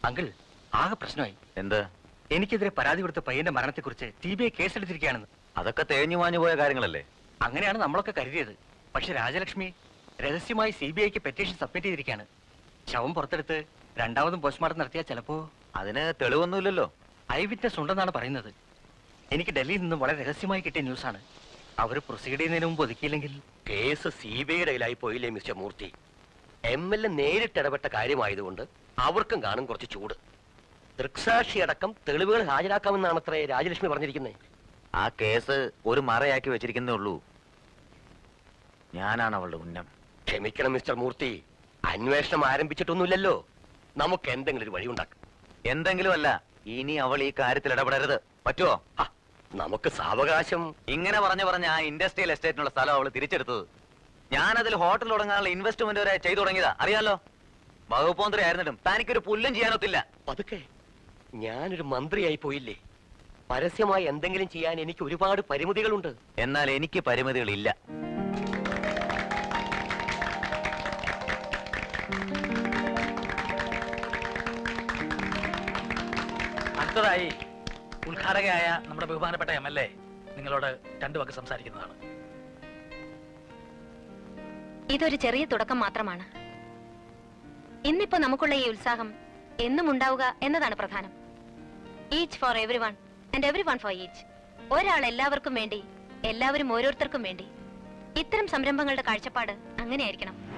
uncle ആകെ പ്രശ്നമായി എന്ത് എനിക്കെതിരെ പരാതി കൊടുത്ത പയ്യന്റെ മരണത്തെക്കുറിച്ച് സി ബി ഐ കേസെടുത്തിരിക്കുകയാണെന്ന് അതൊക്കെ തേഞ്ഞു മാഞ്ഞു പോയ കാര്യങ്ങളല്ലേ അങ്ങനെയാണ് നമ്മളൊക്കെ കരുതിയത് പക്ഷെ രാജലക്ഷ്മി രഹസ്യമായി സി ബി ഐക്ക് പെറ്റീഷൻ സബ്മിറ്റ് ചെയ്തിരിക്കുകയാണ് ശവം പുറത്തെടുത്ത് രണ്ടാമതും പോസ്റ്റ്മോർട്ടം നടത്തിയാൽ ചിലപ്പോ അതിന് തെളിവൊന്നുമില്ലല്ലോ ഐ വിറ്റ്നസ് ഉണ്ടെന്നാണ് പറയുന്നത് എനിക്ക് ഡൽഹിയിൽ നിന്നും വളരെ രഹസ്യമായി കിട്ടിയ ന്യൂസാണ് അവർ പ്രൊസീഡ് ചെയ്യുന്നതിന് മുമ്പ് ഒതുക്കിയില്ലെങ്കിൽ കേസ് സി ബി ഐയുടെ കയ്യിലായി പോയില്ലേ mister Murthy M L A നേരിട്ട് ഇടപെട്ട കാര്യമായതുകൊണ്ട് അവർക്കും കാണും കുറച്ച് ചൂട് ദൃക്സാക്ഷി അടക്കം തെളിവുകൾ ഹാജരാക്കാമെന്നാണ് അത്രേ രാജലക്ഷ്മി പറഞ്ഞിരിക്കുന്നത് ആ കേസ് ഒരു മറയാക്കി വെച്ചിരിക്കുന്നേ ഉള്ളൂ ഞാനാണ് അവളുടെ ഉന്നം ക്ഷമിക്കണം മിസ്റ്റർ മൂർത്തി അന്വേഷണം ആരംഭിച്ചിട്ടൊന്നുമില്ലല്ലോ നമുക്ക് എന്തെങ്കിലും ഒരു വഴി ഉണ്ടാക്കാം എന്തെങ്കിലും അല്ല ഇനി അവൾ ഈ കാര്യത്തിൽ ഇടപെടരുത് പറ്റുമോ ആ, നമുക്ക് സാവകാശം ഇങ്ങനെ പറഞ്ഞു പറഞ്ഞ ആ ഇൻഡസ്ട്രിയൽ എസ്റ്റേറ്റിനുള്ള സ്ഥലം അവൾ തിരിച്ചെടുത്തത് ഞാനതിൽ ഹോട്ടൽ തുടങ്ങാനുള്ള ഇൻവെസ്റ്റ്മെന്റ് വരെ ചെയ്തു തുടങ്ങിയതാ അറിയാലോ വകുപ്പ് മന്ത്രി ആയിരുന്നിട്ടും തനിക്കൊരു പുല്ലും ചെയ്യാനൊത്തില്ല പതുക്കെ ഞാനൊരു മന്ത്രിയായി പോയില്ലേ പരസ്യമായി എന്തെങ്കിലും ചെയ്യാൻ എനിക്ക് ഒരുപാട് പരിമിതികളുണ്ട് എന്നാൽ എനിക്ക് പരിമിതികളില്ല അടുത്തതായി ഉദ്ഘാടകയായ നമ്മുടെ ബഹുമാനപ്പെട്ട എം എൽ എ നിങ്ങളോട് രണ്ടു വാക്ക് സംസാരിക്കുന്നതാണ് ഇതൊരു ചെറിയ തുടക്കം മാത്രമാണ് ഇന്നിപ്പോ നമുക്കുള്ള ഈ ഉത്സാഹം എന്നും ഉണ്ടാവുക എന്നതാണ് പ്രധാനം each for every one and every one for each ഒരാൾ എല്ലാവർക്കും വേണ്ടി എല്ലാവരും ഓരോരുത്തർക്കും വേണ്ടി ഇത്തരം സംരംഭങ്ങളുടെ കാഴ്ചപ്പാട് അങ്ങനെയായിരിക്കണം